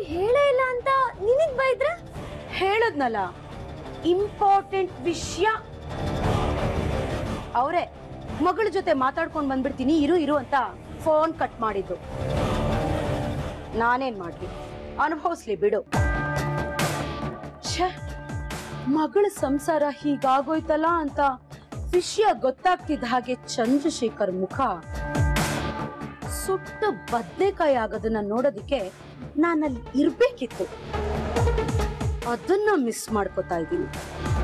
ಹೇಳೇ ಇಲ್ಲ ಅಂತ ನಿನಗ್ ಬೈದ್ರೆ ಹೇಳದ್ನಲ್ಲ ಇಂಪಾರ್ಟೆಂಟ್ ವಿಷಯ ಅವರೇ ಮಗಳ ಜೊತೆ ಮಾತಾಡ್ಕೊಂಡು ಬಂದ್ಬಿಡ್ತೀನಿ ಇರು ಇರು ಅಂತ ಫೋನ್ ಕಟ್ ಮಾಡಿದ್ದು ನಾನೇನ್ ಮಾಡ್ಲಿ ಅನುಭವಿಸ್ಲಿ ಬಿಡು ಛೆ ಮಗಳ ಸಂಸಾರ ಹೀಗಾಗೋಯ್ತಲ್ಲ ಅಂತ ವಿಷಯ ಗೊತ್ತಾಗ್ತಿದ್ದ ಹಾಗೆ ಚಂದ್ರಶೇಖರ್ ಮುಖ ಸುಟ್ಟು ಬದ್ನೆಕಾಯಿ ಆಗೋದನ್ನ ನೋಡೋದಿಕ್ಕೆ ನಾನಲ್ಲಿ ಇರ್ಬೇಕಿತ್ತು ಅದನ್ನ ಮಿಸ್ ಮಾಡ್ಕೋತಾ ಇದ್ದೀನಿ